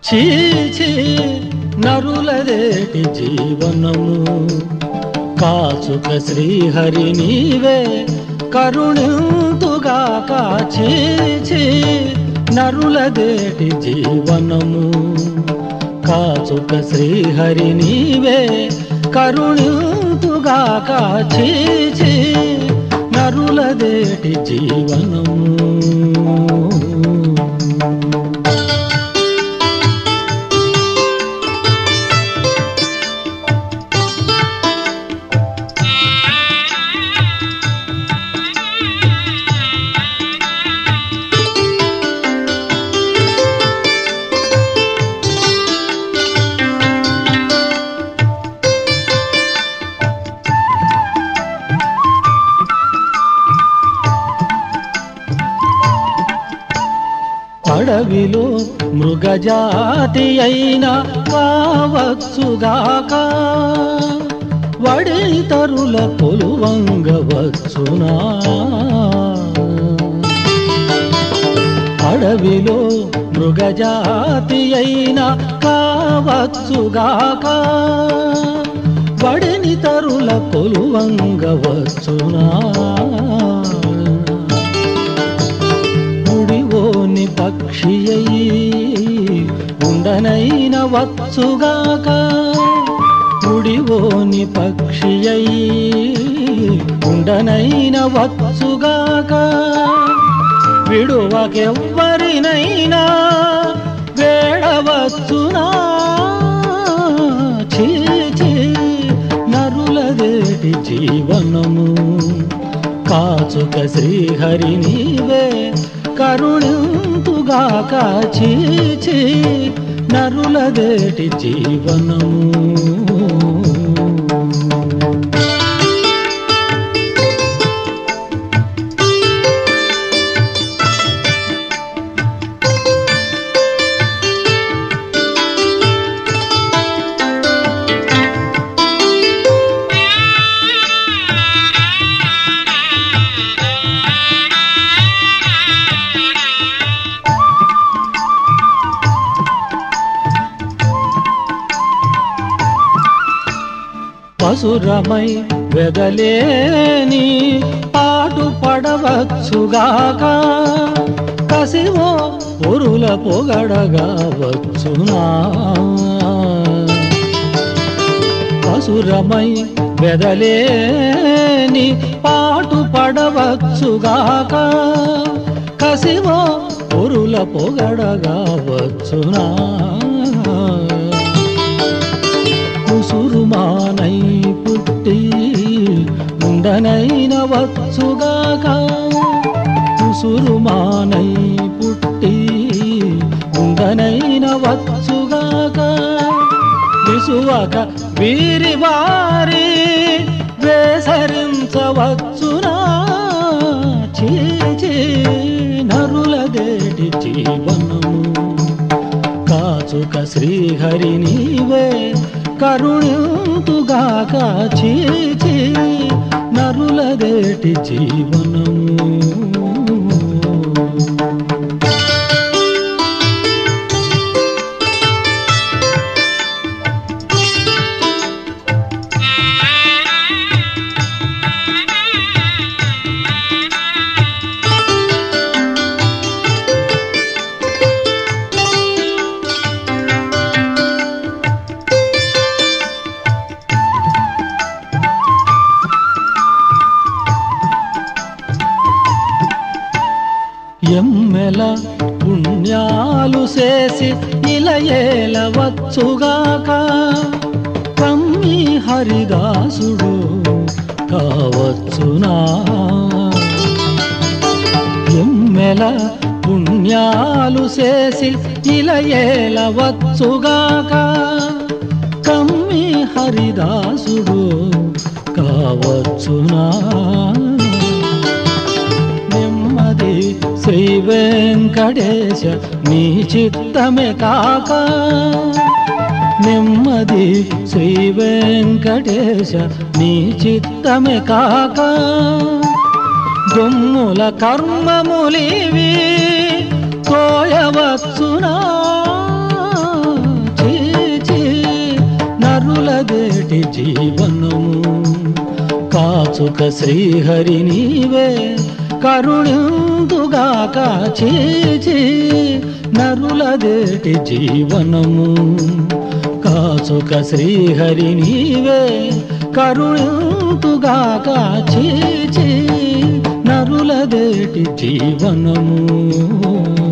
చీచి నరులదేటి జీవనము కాచుక శ్రీహరి నీవే కరుణింతుగాక చీచి నరులదేటి జీవనము కాచుక శ్రీహరి నీవే కరుణింతుగాక చీచి నరులదేటి జీవనము అడవిలో మృగజాతి అయిన కావచ్చుగాక వడితరుల కొలువంగవచ్చునా అడవిలో మృగజాతి అయిన కావచ్చుగాక వడిని తరుల కొలువంగవచ్చునా ముడివోని పక్షి అయి ఉండనైన వచ్చుగాక ముడివోని పక్షి అయి ఉండనైన వచ్చుగాక విడువకెవ్వరినైనా వేడవచ్చునా చీచి నరులదేటి జీవనము కాచుక శ్రీహరి నీవే కరుణింతుగాక చీచి నరులదేటి జీవనము పసురమై వెదలేని పాటు పడవచ్చుగాక కసివో పొరుల పొగడగా వచ్చునా పసురమై వెదలేని పాటు పడవచ్చుగాక కసివో పొరుల పొగడగా వచ్చునా కుసురుమానై పుట్టి ఉండనైన వచ్చుగాక కుసురుమానై పుట్టి ఉండనైన వచ్చుగాక విసువక వీరి వారి వేసరించవచ్చునా చీచి నరులదేటి జీవనము కాచుక శ్రీహరి నీవే కరుణింతుగాక చీచి నరులదేటి జీవనము ఎమ్మెల పుణ్యాలు చేసి ఇలయేల వచ్చుగాక కమ్మి హరిదాసుడు కావచ్చునా ఎమ్మెల పుణ్యాలు చేసి ఇలయేల వచ్చుగాక కమ్మి హరిదాసుడు కావచ్చునా నెమ్మది శ్రీ వెంకటేశ నీ చిత్తమే కాక నెమ్మది శ్రీ వెంకటేశ నీ చిత్తమే కాక దొమ్ముల కర్మములివి తోయవచ్చునా నరులదేటి జీవనము కాచుక శ్రీహరి నీవే కరుణిందుగాక చీచి నరులదేటి జీవనము కాచుక శ్రీహరి నీవే కరుణిందుగాక చీచి నరులదేటి జీవనము